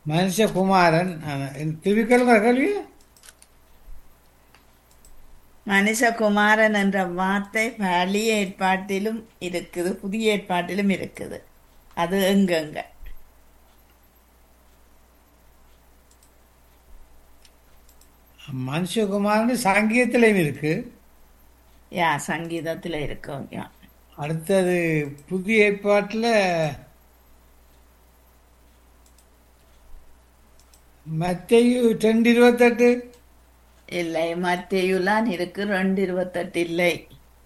மனுஷகுமாரன் திருக்கல்கிற கேள்வி மனுஷகுமாரன் என்ற வார்த்தை பழைய ஏற்பாட்டிலும் இருக்குது புதிய ஏற்பாட்டிலும் இருக்குது அது எங்கெங்க மனுஷகுமாரன் சங்கீதத்திலையும் இருக்கு யா சங்கீதத்துல இருக்கும் யா அடுத்தது புதிய ஏற்பாட்டில் மத்தையு ரெண்டு இருபத்தெட்டு இல்லை மத்தேயுலான் இருக்கு ரெண்டு இருபத்தெட்டு இல்லை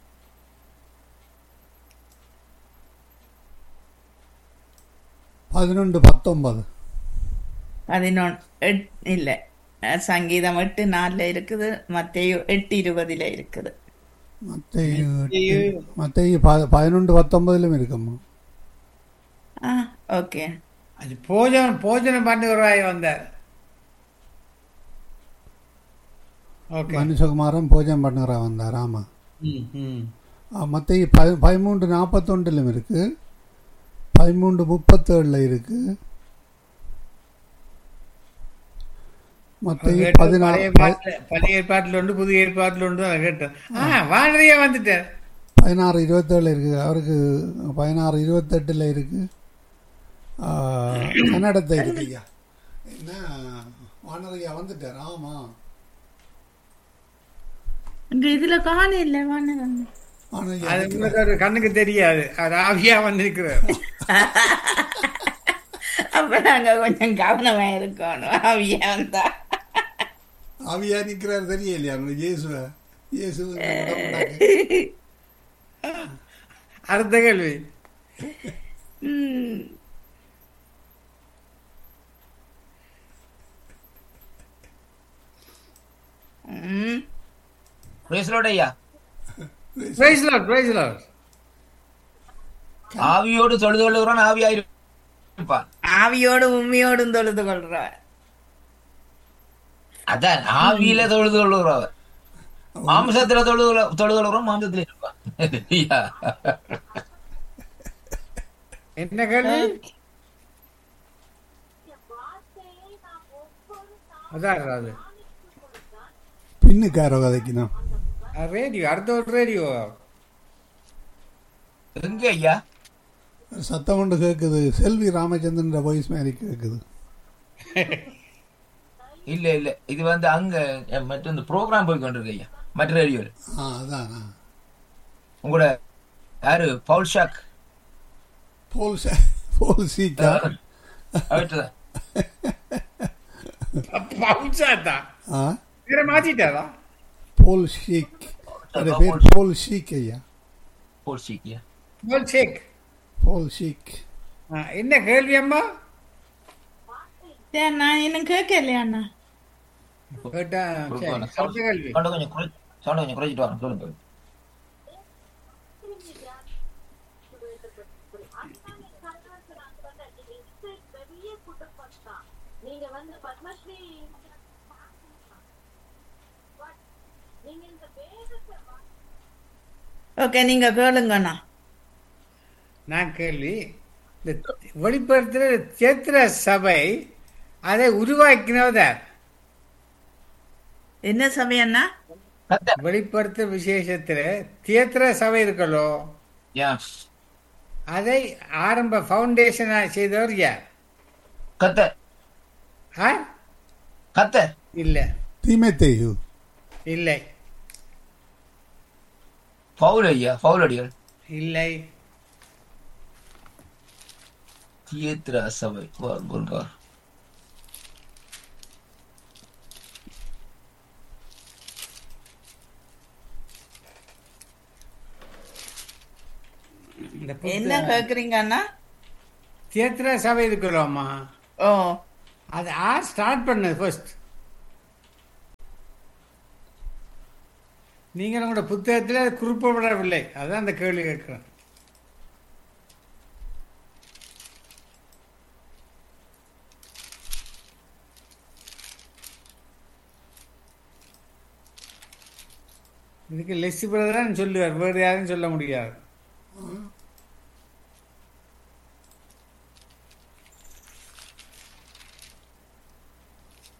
பதினொன்று பத்தொன்பது பதினொன்று எட் இல்லை அஹ் சங்கீதம் எட்டு நாலுல இருக்குது மத்தேயு எட்டு இருபதுல இருக்குது மத்தையு மத்தையு ப- பதினொன்று பத்தொன்பதிலும் இருக்குமா ஆ ஓகே அது போஜனம் போஜனம் பண்ணுகிறவாய் வந்தார் ஓகே மனுஷகுமாரன் பூஜை பண்ணுறா வந்தார் ஆமாம் ம் ம் மற்ற ப பதிமூன்று நாற்பத்தொன்றிலும் இருக்கு பதிமூன்று முப்பத்தேழில் இருக்கு மற்ற கேட்டது பதினாறு பழைய பாட்டுல- பழைய ஏற்பாட்டில் உண்டு புதிய ஏற்பாட்டில் உண்டு அதை கேட்டோம் ஆ வானதியா வந்துட்டார் பதினாறு இருபத்தேழு இருக்கு அவருக்கு பதினாறு இருபத்தெட்டில் இருக்கு ஆ, கன்னடத்தை இருக்கு ஐயா என்ன வானரையா வந்துட்டார் ஆமாம் இந்த இதுல காண இல்லை வானதன் வானரையா அது உங்களுக்கு ஒரு கண்ணுக்கு தெரியாது அது ஆவியா வந்திருக்கிறார் அப்ப நாங்க கொஞ்சம் கவனமா இருக்கணும் அவியா வந்தா ஆவியா நிற்கிறார் தெரியலையா உங்களுக்கு இயேசுவ இயேசு உடம்புடாக்கு. அடுத்த கேள்வி ம். ம். பிரேசலோட ஐயா பிரைஸ் லார்ட் பிரைஸ் லார்ட் ஆவியோடு தொழுது கொள்ளுகிறவன் ஆவியாயிருப்பான் ஆவியோடு உண்மையோடும் தொழுது கொள்றவர் அதான் ஆவியில தொழுது கொள்ளுகிறவன் மாம்சத்துல தொழுது கொள்ள- தொழுது கொள்ளுகிறவன் மாம்சத்துல இருப்பான் ஐயா. என்ன கேள்வி அதான் அது பின்னுக்காரோ கதைக்கணும் ரேடியோ அடுத்த ஒரு ரேடியோ எங்க ஐயா சத்தம் கொண்டு கேட்குது செல்வி ராமச்சந்திரன் வாய்ஸ் மாதிரி கேட்குது இல்ல இல்ல இது வந்து அங்க அஹ், மற்ற இந்த ப்ரோக்ராம் போய் கொண்டிருக்கு ஐயா மற்ற ரேடியோல ஆ அதான் ஆ. உங்களோட யாரு பவுல் ஷாக் போல் ச- போல் சீக்கா அவர்கிட்டதான் பவுன்சாத்தா ஆ வேற மாத்திட்டாரா போல் ஷீக் அது பேர் போல் ஷீக் ஐயா பவுல் ஷீக் ஐயா போல் ஷேக் போல் ஷீக் ஆ, என்ன கேள்வி அம்மா சரி, நான் இன்னும் கேட்கலையா அண்ணா கேட்டா சரி, அடுத்த கேள்வி சவுண்ட கொஞ்சம் குறை சவுண்ட கொஞ்சம் குறைச்சிட்டு வரேன் சொல்லுங்க நீங்க வந்து பத்மஸ்ரீ நீங்க இந்த வேகத்தை ஓகே நீங்க கேளுங்கண்ணா நான் கேள்வி இந்த வெளிப்படுத்துற சேத்திர சபை அதை உருவாக்கினவர் என்ன சமயம்னா கத்த வெளிப்படுத்த விசேஷத்துல தியேத்திர சபை இருக்கலோ யா அதை ஆரம்ப ஃபவுண்டேஷனா செய்தவர் யார் கத்த ஆ கத்த இல்ல தீமேத்தேயு இல்லை பவுல் ஐயா பவுல் அடிகள் இல்லை தியேத்திரா சபை கொள்றார் இந்த என்ன கேக்குறீங்க அண்ணா தியேத்திர சபை இருக்கிறோமா ஓ அது ஆர் ஸ்டார்ட் பண்ணது ஃபர்ஸ்ட் நீங்கள் உங்களோட புத்தகத்தில் அது குறிப்பிடவில்லை அதான் அந்த கேள்வி கேட்குறேன் இதுக்கு லெஸ்ஸி பிரதர் சொல்லுவார் வேறு யாரும் சொல்ல முடியாது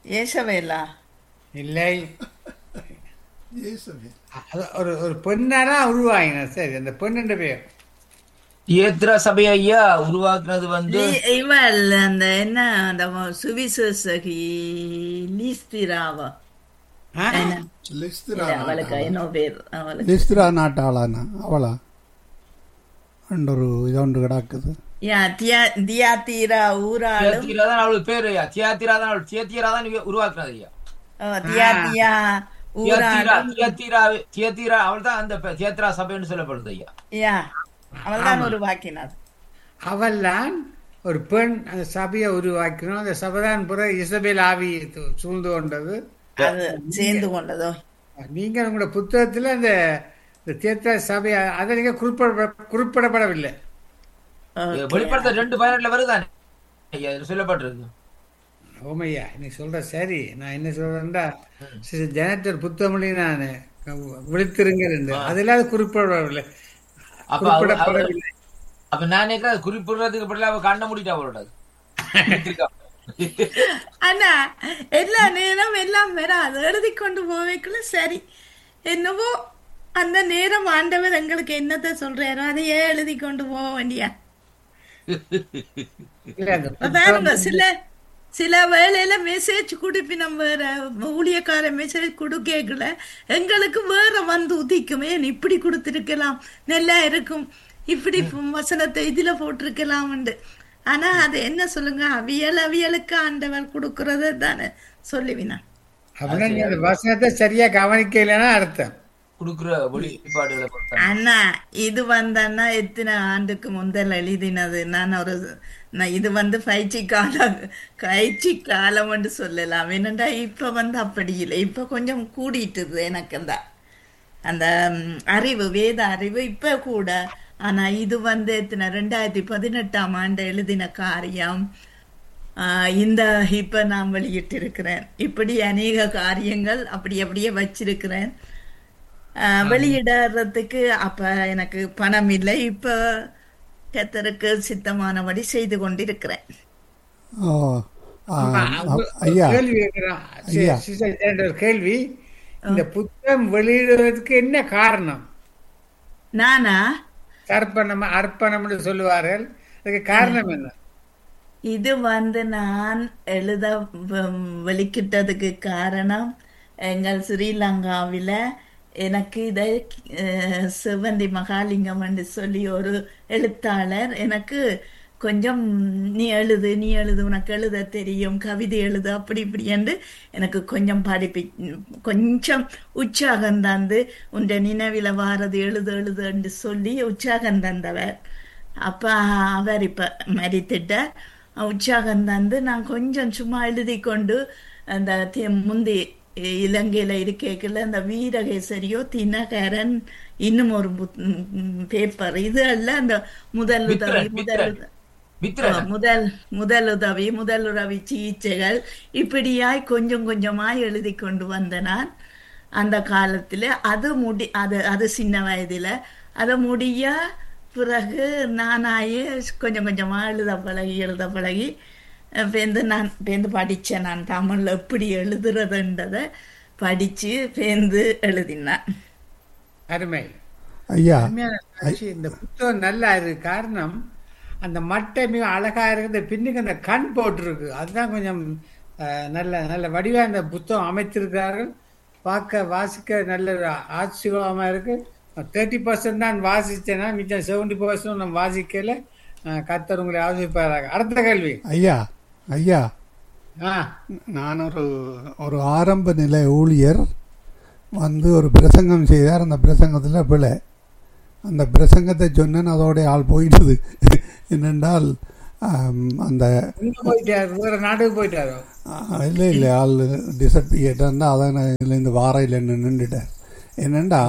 ஏசவேலா இல்லை இயேசுவே அது ஒரு ஒரு பெண்ணானா உருவாங்கின சரி அந்த பெண்ணுன்ற பேர் ஏத்ரா சபை ஐயா உருவாக்குனது வந்து லீ- இவள் அந்த என்ன அந்த சுவிசேஷகி லீஸ்திராவா ஆ? என்ன? லிஸ்திரா இல்ல, அவளுக்கு என்ன பேர் அவளுக்கு லிஸ்திரா நாட்டாளானா அவளா அண்டொரு இதொன்று கிடக்குது யா தியா தியாத்தீரா ஊராளும் தியாத்திரா தான் அவளுக்கு பேரு ஐயா தியாத்திரா தான் அவள் தியத்திரா தான் இவ உருவாக்குனது ஐயா ஓ, தியாத்தியா தியத்திரா ஊராளும் தியத்திரா தியத்திரா அவள் தான் அந்த ப- தியத்திரா சபைன்னு சொல்லப்படுது ஐயா யா அவள்தான் உருவாக்கினார் அவள்தான் ஒரு பெண் அந்த சபையை உருவாக்கணும் அந்த சபைதான் பிற இசபேல் ஆவி து- சூழ்ந்து கொண்டது அது சேர்ந்து கொண்டதோ நீங்க உங்களோட புத்தகத்துல அந்த இந்த தேத்திர சபை அதை நீங்க குறிப்பிட குறிப்பிடப்படவில்லை ஓகே. வெளிப்படுத்த ரெண்டு பதினெட்டுல வருதானே ஐயா இதுல சொல்லப்பட்டிருக்கு ஓமையா நீ சொல்ற சரி நான் என்ன சொல்றேன்டா ஜனத்தர் புத்தகமொழி நான் விழித்திருங்க அதுல அது குறிப்பிடப்படவில்லை அப்ப அவ- அவ- குறிப்பிடப்படவில்லை அப்ப நான் நினைக்கிறேன் குறிப்பிடுறதுக்கு பதிலா அவ கண்ண முடிட்டா அவளோட ஆனா எல்லா நேரம் எல்லாம் வராது எழுதி கொண்டு போவேக்குள்ள சரி என்னவோ அந்த நேரம் ஆண்டவர் எங்களுக்கு என்னத்தை சொல்றாரோ அதையே எழுதி கொண்டு போக வேண்டியா இல்ல அந்த இப்ப பாருங்க சில சில வேலையில மெசேஜ் கொடுப்பி நம்ம வேற ஊழியக்கார மெசேஜ் கொடுக்கல எங்களுக்கு வேற வந்து உதிக்குமே இப்படி கொடுத்திருக்கலாம் நல்லா இருக்கும் இப்படி வசனத்தை இதுல போட்டிருக்கலாம் ஆனா அது என்ன சொல்லுங்க அவியல் அவியலுக்கு ஆண்டவர் கொடுக்கறத தானே சொல்லுவினா அப்படின்னா நீ அந்த வசனத்தை சரியா கவனிக்கலைன்னா அர்த்தம் கொடுக்குற வெளிப்பாடுகளை பொறுத்த அண்ணா இது வந்தன்னா எத்தனை ஆண்டுக்கு முதல் எழுதினது நான் ஒரு நான் இது வந்து பயிற்சி காலம் பயிற்சி காலம் என்று சொல்லலாம் என்னண்டா இப்ப வந்து அப்படி இல்லை இப்ப கொஞ்சம் கூடிட்டுது எனக்கு அந்த அந்த ம், அறிவு வேத அறிவு இப்ப கூட ஆனா இது வந்து எத்தனை ரெண்டாயிரத்தி பதினெட்டாம் ஆண்டு எழுதின காரியம் ஆஹ் இந்த இப்ப நான் வெளியிட்டிருக்கிறேன் இப்படி அநேக காரியங்கள் அப்படி அப்படியே வச்சிருக்கிறேன் ஆஹ் வெளியிடறதுக்கு அப்ப எனக்கு பணம் இல்லை இப்ப கத்தருக்கு சித்தமானபடி செய்து கொண்டிருக்கிறேன் ஓ ஆ, ஆமா, அ- ஒரு ஐயா கேள்வி கேட்கிறேன். சி- ஐயா. சிஸ்டர் ஜெயந்த ஒரு கேள்வி இந்த புத்தகம் வெளியிடுவதற்கு என்ன காரணம் நானா அர்ப்பணம் அர்ப்பணம்னு சொல்லுவார்கள் அதுக்கு காரணம் என்ன இது வந்து நான் எழுத வ- வெளிக்கிட்டதுக்கு காரணம் எங்கள் ஸ்ரீலங்காவில எனக்கு இதை அஹ், சிவந்தி மகாலிங்கம் என்று சொல்லி ஒரு எழுத்தாளர் எனக்கு கொஞ்சம் நீ எழுது நீ எழுது உனக்கு எழுத தெரியும் கவிதை எழுது அப்படி இப்படி என்று எனக்கு கொஞ்சம் படிப்பி கொஞ்சம் உற்சாகம் தந்து உன்ற நினைவில வாரது எழுது எழுது என்று சொல்லி உற்சாகம் தந்தவர் அப்ப அவர் இப்ப மரித்திட்ட உற்சாகம் தந்து நான் கொஞ்சம் சும்மா எழுதி கொண்டு அந்த தி- முந்தி இலங்கையில இருக்கேக்குள்ள அந்த வீரகேசரியோ தினகரன் இன்னும் ஒரு பேப்பர் இது அல்ல அந்த முதல் உதவி மித்திரன், முதல் மித்திரன். உத- மித்திரன் முதல் முதல் உதவி முதல் உதவி சிகிச்சைகள் இப்படியாய் கொஞ்சம் கொஞ்சமாய் எழுதி கொண்டு வந்த நான் அந்த காலத்துல அது முடி அது அது சின்ன வயதுல அது முடிய பிறகு நானாயே கொஞ்சம் கொஞ்சமா எழுத பழகி எழுத பழகி அஹ் பேந்து நான் பேந்து படிச்சேன் நான் தமிழ் எப்படி எழுதுறதுன்றதை படிச்சு பேந்து எழுதினேன் அருமை ஐயா உண்மையான சாட்சி, இந்த புத்தகம் நல்லா இருக்கு காரணம் அந்த மட்டை மிக அழகா இருக்குது பின்னுக்கு அந்த கண் போட்டிருக்கு அதுதான் கொஞ்சம் அஹ், நல்ல நல்ல வடிவா இந்த புத்தகம் அமைத்திருக்கிறார்கள் பார்க்க வாசிக்க நல்ல ஒரு ஆச்சரியமா இருக்கு தேர்ட்டி பர்சன்ட் தான் வாசிச்சேன்னா மிச்சம் செவன்டி பர்சன்ட் நம்ம வாசிக்கல அஹ், கர்த்தர் உங்களை ஆசிப்பாராங்க அடுத்த கேள்வி ஐயா ஐயா ஆ நான் ஒரு ஒரு ஆரம்ப நிலை ஊழியர் வந்து ஒரு பிரசங்கம் செய்தார் அந்த பிரசங்கத்தில் பிழை அந்த பிரசங்கத்தை சொன்னேன் அதோட ஆள் போயிடுது என்னென்றால் ஆம், அந்த எங்க போயிட்டாரு வேற நாட்டுக்கு போயிட்டாரோ இல்லை இல்லை ஆள் டிசப்பியேட் இருந்தால் அதான் இதுலேருந்து வாரையில் நின்றுட்டார் என்னென்னா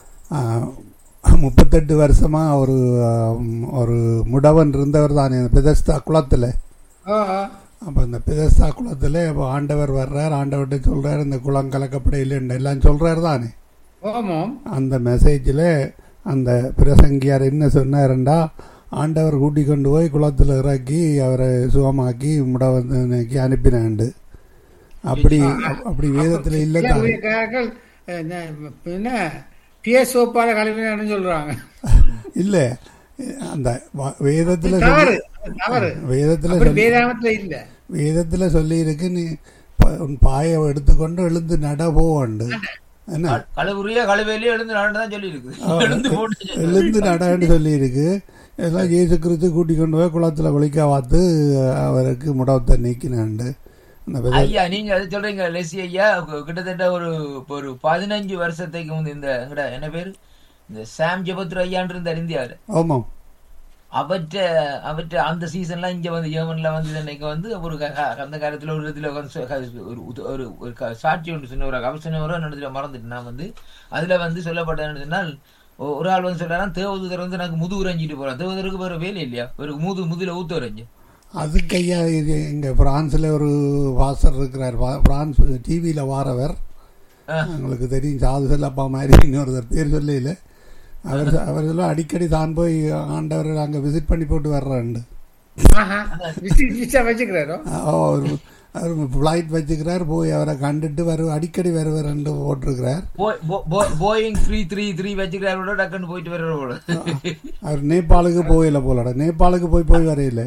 முப்பத்தெட்டு வருஷமாக ஒரு ஆம், ஒரு முடவன் இருந்தவர் தானே அந்த பெதஸ்தா குளத்தில் ஓ ஓ. அப்போ இந்த பெதஸ்தா குளத்தில் இப்போ ஆண்டவர் வர்றார் ஆண்டவர்கிட்ட சொல்கிறார் இந்த குளம் கலக்கப்பட இல்லைன்னு எல்லாம் சொல்கிறார் தானே ஓமோம் அந்த மெசேஜில் அந்த பிரசங்கியார் என்ன சொன்னாருண்டா ஆண்டவர் கூட்டி கொண்டு போய் குளத்தில் இறக்கி அவரை சுகமாக்கி முடவனுக்கு அனுப்பினாண்டு அப்படி அப்படி வேதத்தில் இல்லை சில தான் ஊழியக்காரர்கள் அஹ், ந- என்ன பிஎஸ் சோப்பால கழுவினான்னு சொல்றாங்க இல்லை அந்த வ- வேதத்தில் தவறு சொல்லி அது தவறு வேதத்தில் அப்படி சொல்லி வேதாமத்துல இல்ல வேதத்தில் சொல்லியிருக்கு நீ ப- உன் பாயை எடுத்துக்கொண்டு எழுந்து நட போவண்டு என்ன கழுவுறியா கழுவையிலே எழுந்து நடந்து தான் சொல்லி இருக்குது எழுந்து போட்டு சொல்லி- எழுந்து நடன்னு சொல்லியிருக்கு எல்லாம் இயேசு கிறிஸ்து கூட்டி கொண்டு போய் குளத்தில் குளிக்க பார்த்து அவருக்கு முடவத்தை நீக்கினாண்டு அந்த வித- ஐயா நீங்க அது சொல்றீங்க லெசி ஐயா கு- கிட்டத்தட்ட ஒரு ஒரு பதினஞ்சு வருஷத்துக்கு முந்தி இந்த எங்கட என்ன பேரு இந்த சாம் ஜெபத்ரு ஐயான் இருந்தார் இந்தியாவில் ஆமாம் அவற்ற அவற்ற அந்த சீசன்லாம் இங்க வந்து ஜெர்மன்ல வந்து இன்னைக்கு வந்து ஒரு க- க- அந்த காலத்துல ஒரு இதுல வந்து சொ- க- ஒரு உத- ஒரு ஒரு க- சாட்சி ஒன்று சொன்ன ஒரு கவசனம் வரும் நடத்துல மறந்துட்டு நான் வந்து அதுல வந்து சொல்லப்பட்டது சொன்னால் ஒ- ஒரு ஆள் வந்து சொல்றாராம் தேவதூதர் வந்து எனக்கு முது உறைஞ்சிட்டு போறான் தேவதூருக்கு வேற வேலை இல்லையா ஒரு முது முதுல ஊத்து உறைஞ்சு அதுக்கு ஐயா இது இங்கே பிரான்ஸில் ஒரு வாசர் இருக்கிறார் வா- பிரான்ஸ் டிவியில் வாரவர் ஆ. உங்களுக்கு தெரியும் சாது செல்லப்பா மாதிரி இன்னொருத்தர் பேர் சொல்லல அவர் அவர் சொல்ல அடிக்கடி தான் போய் ஆண்டவர் அங்கே விசிட் பண்ணி போட்டு வர்றாண்டு ஆஹா விசி விசா வச்சுக்கிறாரோ அவர் அவர் ஃப்ளைட் வச்சுக்கிறார் போய் அவரை கண்டுட்டு வரு அடிக்கடி வருவார்ன்னு போட்டிருக்கிறார் போயிங் த்ரீ த்ரீ த்ரீ வச்சுக்கிறாரோட டக்குன்னு போயிட்டு வர்ற போல அவர் நேபாளுக்கு போயில போலட நேபாளுக்கு போய் போய் வரையில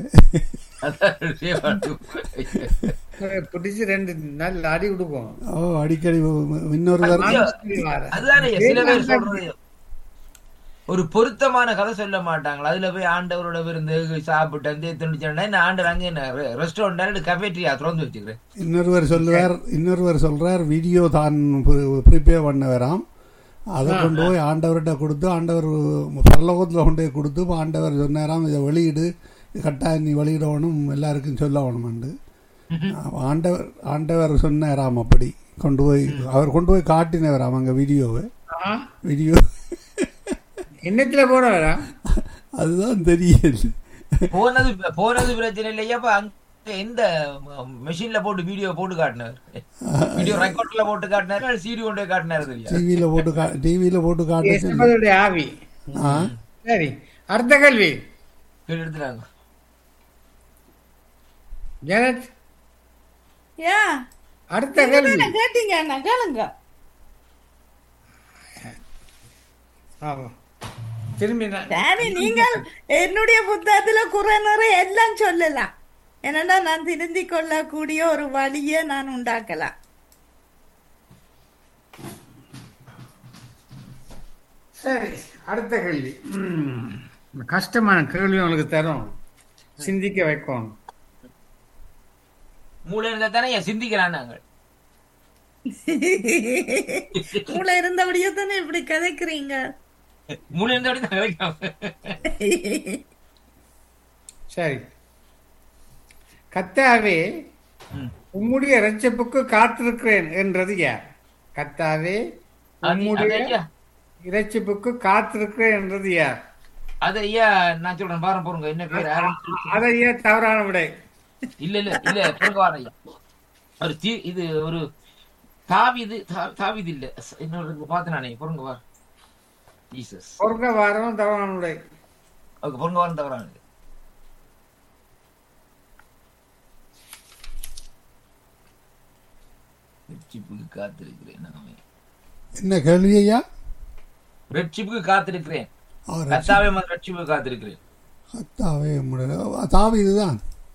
பிடிச்சி ரெண்டு நல்ல அடி கொடுக்கும் ஓ அடிக்கடி இன்னொருவர் அதுதானே சில பேர் சொல்றது ஒரு பொருத்தமான கதை சொல்ல மாட்டாங்களா அதுல போய் ஆண்டவரோட விருந்து சாப்பிட்டு அந்த துணிச்சா இந்த ஆண்டவர் அங்கே என்ன ரெஸ்டாரண்ட் கஃபேட்ரியா திறந்து வச்சுக்கிறேன் இன்னொருவர் சொல்லுவார் இன்னொருவர் சொல்றார் வீடியோ தான் ப்ரிப்பேர் பண்ணவராம் அதை கொண்டு போய் ஆண்டவர்கிட்ட கொடுத்து ஆண்டவர் பரலோகத்தில் கொண்டு போய் கொடுத்து இப்ப ஆண்டவர் சொன்னாராம் இதை வெளியிடு கட்டாயம் நீ வெளியிடணும் எல்லாருக்கும் சொல்ல வேணுமாண்டு ஆண்டவர் ஆண்டவர் சொன்னாராம் அப்படி கொண்டு போய் அவர் கொண்டு போய் காட்டினவராம் அங்கே வீடியோவை வீடியோ என்னத்துல போனவரா அதுதான் தெரியல போனது போனது பிரச்சனை இல்லையாப்பா அங்க எந்த மெஷின்ல போட்டு வீடியோ போட்டு காட்டினார் வீடியோ ரெக்கார்ட்ல போட்டு காட்டினாரு சிடி கொண்டு போய் காட்டினாரு தெரியும் டிவியில் போட்டு கா டிவியில் போட்டு காட்ட சொல்லி எஸ்எம்எஸ் ஆவி ஆ சரி அடுத்த கேள்வி கேட்டு எடுத்துட்டாங்க ஜெனத் யா அடுத்த கேள்வி என்ன கேட்டீங்க அண்ணா கேளுங்க ஆமா திரும்பி நான் சரி நீங்கள் என்னுடைய புத்தகத்துல குறை நிறைய எல்லாம் சொல்லலாம் என்னன்னா நான் திருந்திக் கொள்ளக்கூடிய ஒரு வழியை நான் உண்டாக்கலாம் சரி அடுத்த கேள்வி ம். கஷ்டமான கேள்வி உங்களுக்கு தரும் சிந்திக்க வைக்கணும் மூளை இருந்தா தானே ஏன் சிந்திக்கிறான் நாங்கள் மூளை இருந்தபடியே தானே இப்படி கதைக்கிறீங்க மூளை இருந்தா அப்படி தான் வைக்காம சரி கத்தாவே ம். உம்முடைய ரட்சப்புக்கு காத்திருக்கிறேன் என்றது யார் கத்தாவே அது- உம்முடைய அது ஐயா, இறைச்சிப்புக்கு காத்திருக்கிறேன் என்றது யார் அது ஐயா நான் சொல்றேன் பாருங்க போருங்க என்ன பேர் ஆரம்பிச்சு அதை ஏன் தவறான விடை இல்ல இல்ல இல்ல பிறகு வார ஐயா ஒரு தீ இது ஒரு தாவிது தா- தாவிது இல்ல இன்னொரு பார்த்து நானே பொருங்க வா ஜீசஸ் பொருங்க வாரம் தவறான விடை ஓகே பொருங்க வாரம் தவறானது ரெட்சிப்புக்கு காத்திருக்கிறேன் நாமே என்ன கேள்வி ஐயா ரெட்சிப்புக்கு காத்திருக்கிறேன் அவர் கத்தாவே மத ரெட்சிப்புக்கு காத்திருக்கிறேன் கத்தாவே முடியல தாவி இதுதான்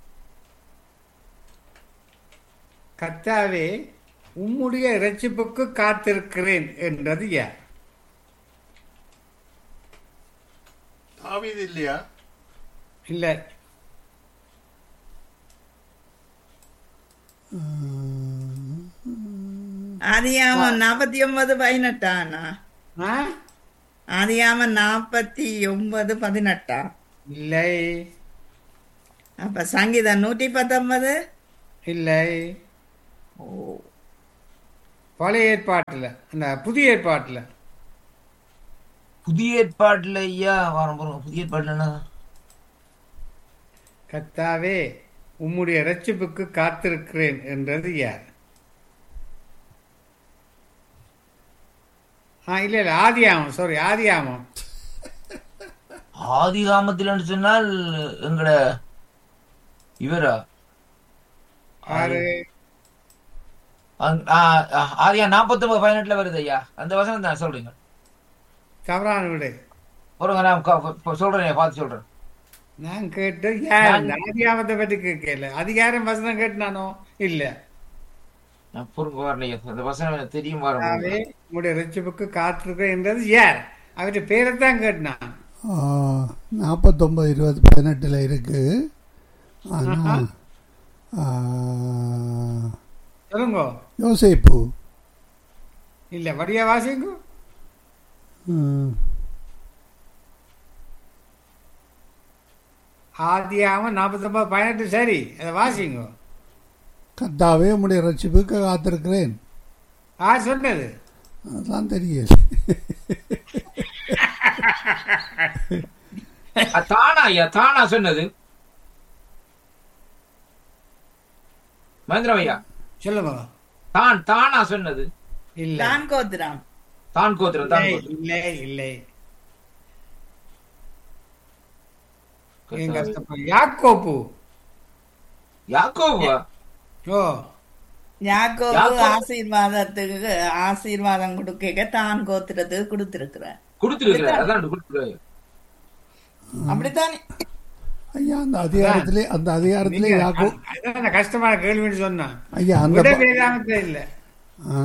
கத்தாவே உம்முடைய இறைச்சிப்புக்கு காத்திருக்கிறேன் என்றது யார் தாவீது இல்லையா இல்ல ஆதியாமம் நாற்பத்தி ஒன்பது பதினெட்டாண்ணா ஆ? ஆதியாமம் நாற்பத்தி ஒன்பது பதினெட்டா இல்லை அப்ப சங்கீதம் நூற்றி பத்தொன்பது இல்லை பழைய ஏற்பாட்டுல அந்த புதிய ஏற்பாட்டுல புதிய ஏற்பாட்டுல ஐயா வாரம் போறோம் புதிய ஏற்பாட்டுல கத்தாவே உம்முடைய இரட்சிப்புக்கு காத்திருக்கிறேன் என்றது யார் ஆ இல்ல இல்ல ஆதியாமம் சாரி ஆதியாமம் ஆதி காமத்தில் சொன்னால் எங்கட இவரா ஆறு அங்க- ஆ, ஆ, ஆதியா நாற்பத்தொன்பது பதினெட்டுல வருது ஐயா அந்த வசனம் தான் சொல்றீங்க தவறான விடு பொறுங்க நான் க- இப்ப சொல்றேன் பார்த்து சொல்றேன் நான் கேட்டு யார் ஆதியாமத்தை பற்றி கேட்கல அதிகாரம் வசனம் கேட்டானோ இல்ல நான் பொறுங்க வரலையே அந்த வசனம் எனக்கு தெரியும் வர அவே உங்களுடைய ரட்சிப்புக்கு காத்திருக்கிறன்றது யார் அவருடைய பேரைத்தான் கேட்டான் நாற்பத்தொம்பது இருபது பதினெட்டில் இருக்கு ஆனால் சொல்லுங்க யோசிப்பு இல்ல வடியா வாசிங்க ம், ஆதியாம நாற்பத்தொன்பது பதினெட்டு சரி அதை வாசிங்க கர்த்தாவே உம்முடைய ரட்சிப்புக்கு காத்திருக்கிறேன் யார் சொன்னது அதெல்லாம் தெரியல அ, தானா ஐயா தானா சொன்னது மகேந்திரம் ஐயா சொல்லுங்க தான் தானா சொன்னது இல்ல தான் கோத்திரம் தான் கோத்திரம் தான் இல்லை, கோத்திரம் இல்லை இல்லை ஏன் கஷ்டப்பா யாக்கோப்பு யாக்கோவா ஓ யாக்கோபு யாக்கோபு. ஆசீர்வாதத்துக்கு ஆசீர்வாதம் கொடுக்க தான் கோத்திரத்துக்கு கொடுத்திருக்கிறார் கொடுத்துருக்கிறார் அதான் கொடுத்துருக்காரு அப்படித்தானே ஐயா அந்த அதிகாரத்திலே அந்த அதிகாரத்திலே நீங்க யாக்கோ அதான் நான் கஷ்டமான கேள்வின்னு சொன்னேன் ஐயா அந்த விட ப- வேதாந்தத்துல இல்ல ஆ?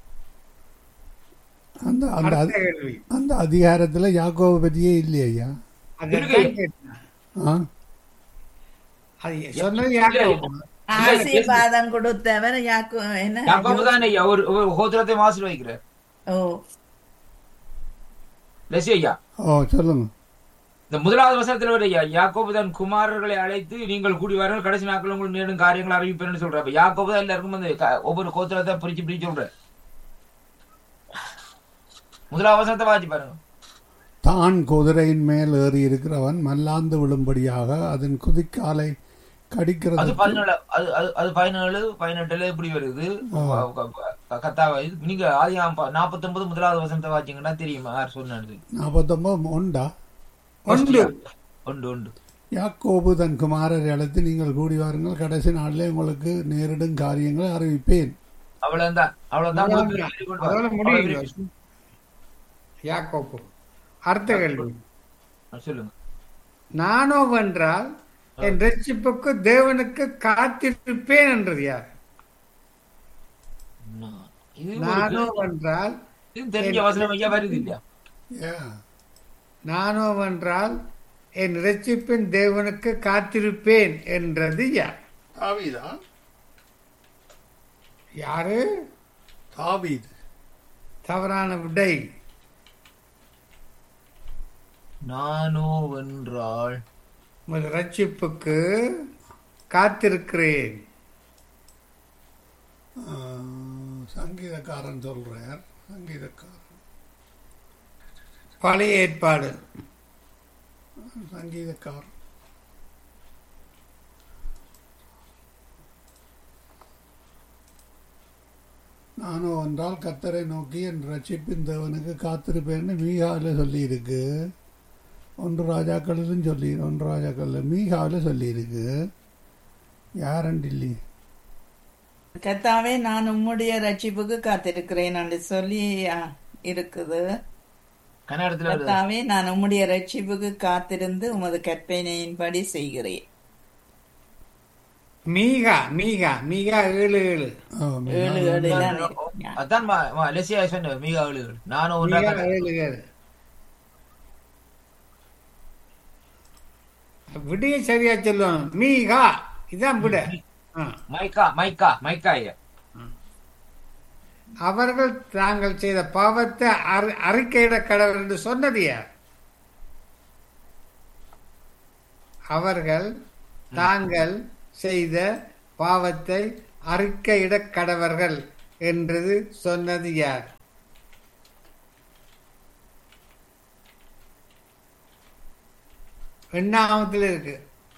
அந்த அந்த அடுத்த அதி- கேள்வி அந்த அதிகாரத்தில் யாக்கோவை பற்றியே இல்லையா ஐயா அதான் கேட்டேன். ஆ அது சொன்னது யாக்கோபு ஆசீர்வாதம் கொடுத்தவர் யாக்கோ என்ன யாக்கோபு தான் ஐயா ஒரு ஒரு கோத்திரத்தை ஆசீர்வதிக்கிறார் ஓ லெசி ஐயா ஓ சொல்லுங்க இந்த முதலாவது வசனத்தில் வர ஐயா யாக்கோபு தன் குமாரர்களை அழைத்து நீங்கள் கூடி வாருங்கள் கடைசி நாட்கள் உங்களுக்கு நேரும் காரியங்கள் அறிவிப்பேன்னு சொல்ற அப்ப யாக்கோபு தான் எல்லாருக்கும் வந்து க- ஒவ்வொரு கோத்திரத்தை பிரிச்சு பிரிச்சு சொல்ற முதலாவது வசனத்தை வாசி பாருங்க தான் குதிரையின் மேல் ஏறி இருக்கிறவன் மல்லாந்து விழும்படியாக அதன் குதிக்காலை அது கடிக்கிறது பதினேழு அது அது அது பதினேழு பதினெட்டுல இப்படி வருது கத்தாவா இது நீங்க ஆதி நாற்பத்தி ஒன்பது முதலாவது வசனத்தை வாச்சிங்கன்னா தெரியுமா யார் சொன்னது நாற்பத்தொம்பது உண்டா உண்டு உண்டு உண்டு யாக்கோபு தன் குமாரரை அழைத்து நீங்கள் கூடி வாருங்கள் கடைசி நாளிலே உங்களுக்கு நேரிடும் காரியங்களை அறிவிப்பேன் அவ்வளவுதான் அவ்வளவுதான் அவ்வளவுதான். அதோட முடியுங்க யாக்கோப்பு அடுத்த கேள்வி சொல்லுங்க நானோ வென்றால் என் ரட்சிப்புக்கு தேவனுக்கு காத்திருப்பேன் என்றது யார் நான் இது ஒரு நானோ வென்றால் இது தெரிஞ்ச வசனம் ஐயா வருது இல்லையா ஏன் நானோ வென்றால் என் ரட்சிப்பின் தேவனுக்கு காத்திருப்பேன் என்றது யார் தாவீதா யாரு தாவீது தவறான விடை நானோ வென்றால் உமது ரட்சிப்புக்கு காத்திருக்கிறேன் ஆ, சங்கீதக்காரன் சொல்றார் சங்கீதக்காரன் பழைய ஏற்பாடு சங்கீதக்காரன் நானும் என்றால் கத்தரை நோக்கி என் ரட்சிப்பின் தேவனுக்கு காத்திருப்பேன்னு மீகாவில் சொல்லியிருக்கு ஒன்று ராஜாக்களிலும் சொல்லி ஒன்று ராஜாக்களில் மீகாவில் சொல்லியிருக்கு யாரண்டு இல்லையே கத்தாவே நான் உம்முடைய ரட்சிப்புக்கு காத்திருக்கிறேன் என்று சொல்லி ஆ, இருக்குது கன்னடத்துல வருது கத்தாவே நான் உம்முடைய ரட்சிப்புக்கு காத்திருந்து உமது கற்பனையின்படி செய்கிறேன் மீகா மீகா மீகா ஏழு ஏழு ஆ, ஏழு மீகா. ஏழு தான் இருக்கு. அதான் மா- மா- லெசியா சொன்ன மிக ஆளுகள் நானும் மீகா ஒன்றாக ஏழு ஏழு விடைய சரியா சொல்லுவாங்க மீகா இதான் விட ஆ. மைக்கா மைக்கா மைக்கா ஐயா அவர்கள் தாங்கள் செய்த பாவத்தை அறி- அறிக்கையிட கடவுள் என்று சொன்னது யார் அவர்கள் தாங்கள் செய்த பாவத்தை அறிக்கையிட கடவர்கள் என்றது சொன்னது யார் எண்ணாமத்தில் இருக்கு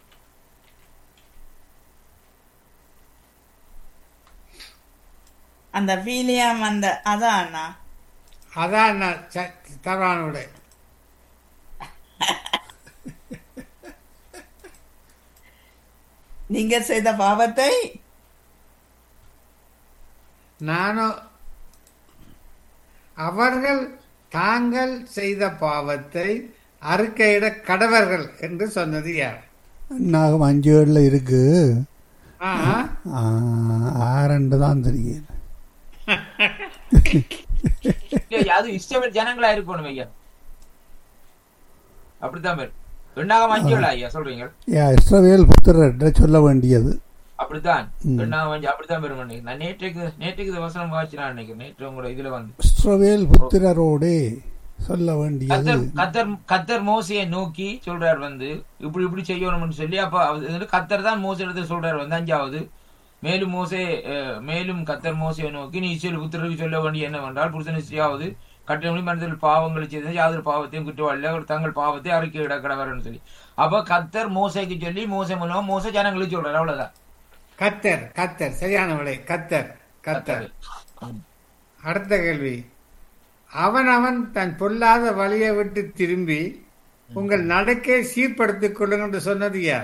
அந்த பீலியாம் அந்த அதான் அண்ணா அதான் நான் ச- தவறான விடை நீங்க செய்த பாவத்தை நானோ அவர்கள் தாங்கள் செய்த பாவத்தை அறுக்கையிட கடவர்கள் என்று சொன்னது யார் என்னாகும் அஞ்சு ஏழில் இருக்கு ஆ, ஆ, ஆறண்டு தான் தெரியும் இல்ல, அது இஷ்டப்பட்ட ஜனங்களா இருக்கணும் ஐயா அப்படித்தான் பேர் எண்ணாகம் அஞ்சோல ஐயா சொல்றீங்க யா இஸ்ரவேல் புத்திரர்கிட்ட சொல்ல வேண்டியது அப்படித்தான் ம். எண்ணாகம் அஞ்சு அப்படித்தான் பேர் பண்ணி நான் நேற்றுக்கு நேற்றுக்கு இந்த வசனம் வாசிச்சு நான் நினைக்கிறேன் நேற்று உங்களோட இதுல வந்து இஸ்ரவேல் புத்திரரோடே சொல்ல வேண்டியது கத்தர் கத்தர் கத்தர் மோசையை நோக்கி சொல்றார் வந்து இப்படி இப்படி செய்யணும்னு சொல்லி அப்ப அது வந்து கத்தர் தான் மோசை எடுத்து சொல்றார் வந்து அஞ்சாவது மேலும் மோசே அஹ், மேலும் கத்தர் மோசையை நோக்கி நீ இஸ்ரவேல் புத்திரருக்கு சொல்ல வேண்டிய என்னவென்றால் புருஷன் செய்யாவது கட்டணி மனதில் பாவங்கள் செய்து யாதொரு பாவத்தையும் குற்றவாளில தங்கள் பாவத்தை அறிக்கை இட கடவர்னு சொல்லி அப்ப கத்தர் மோசைக்கு சொல்லி மோசை மூலமா மோசை ஜனங்களுக்கு சொல்றாரு அவ்வளவுதான் கத்தர் கத்தர் சரியான விடை கத்தர் கத்தர் ம். அடுத்த கேள்வி அவன் அவன் தன் பொல்லாத வழியை விட்டு திரும்பி உங்கள் நடக்கை சீர்படுத்திக் கொள்ளுங்கள் என்று சொன்னது யார்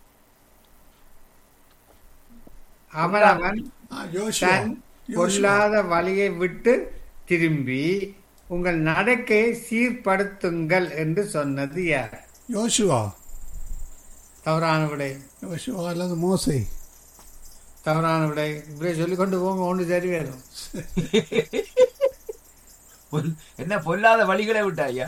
அவன் அவன் ஆ, யோசுவா. தன் பொல்லாத வழியை விட்டு திரும்பி உங்கள் நடக்கையை சீர்படுத்துங்கள் என்று சொன்னது யார் யோசுவா தவறான விடை யோசுவா அல்லது மோசை தவறான விடை இப்படியே சொல்லிக் கொண்டு போங்க ஒன்று சரி வரும் பொல்- என்ன பொல்லாத வழிகளை விட்டா ஐயா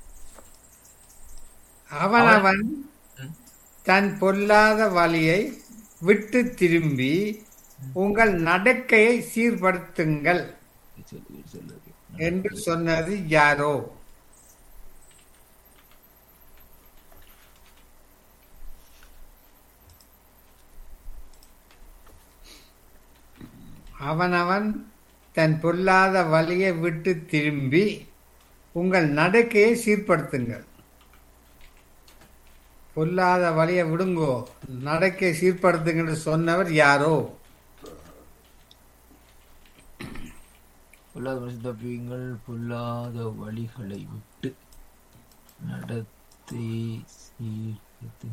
அவன் அவன் தன் பொல்லாத வழியை விட்டு திரும்பி உங்கள் நடக்கையை சீர்படுத்துங்கள் சொல்லு, சொல்லு. என்று சொன்னது யாரோ அவனவன் தன் பொல்லாத வழியை விட்டு திரும்பி உங்கள் நடக்கையை சீர்படுத்துங்கள் பொல்லாத வழியை விடுங்கோ நடக்கை சீர்படுத்துங்கன்னு சொன்னவர் யாரோ பொல்லாத மனுஷன் தப்பியுங்கள் பொல்லாத வழிகளை விட்டு நடத்தை சீர்திருத்து.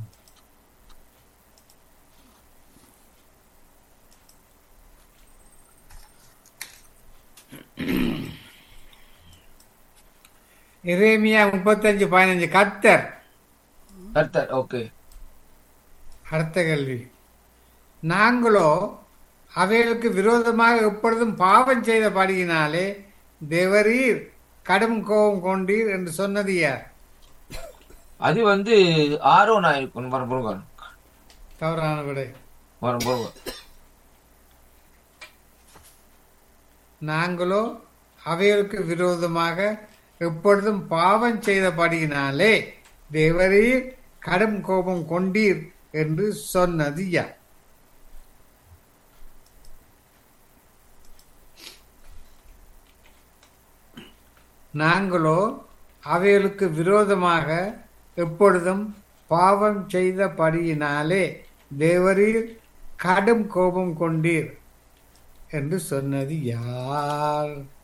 எரேமியா முப்பத்தஞ்சு பதினஞ்சு கத்தர் கர்த்தர் ஓகே அடுத்த கேள்வி நாங்களோ அவைகளுக்கு விரோதமாக எப்பொழுதும் பாவம் செய்த படியினாலே தேவரீர் கடும் கோபம் கொண்டீர் என்று சொன்னது யார் அது வந்து ஆரோனா இருக்கும் வரும் பொருள் தவறான விடை வரும் பொருள் நாங்களோ அவைகளுக்கு விரோதமாக எப்பொழுதும் பாவம் செய்தபடியினாலே தேவரீர் கடும் கோபம் கொண்டீர் என்று சொன்னது யார் நாங்களோ அவைகளுக்கு விரோதமாக எப்பொழுதும் பாவம் செய்தபடியினாலே தேவரீர் கடும் கோபம் கொண்டீர் என்று சொன்னது யார்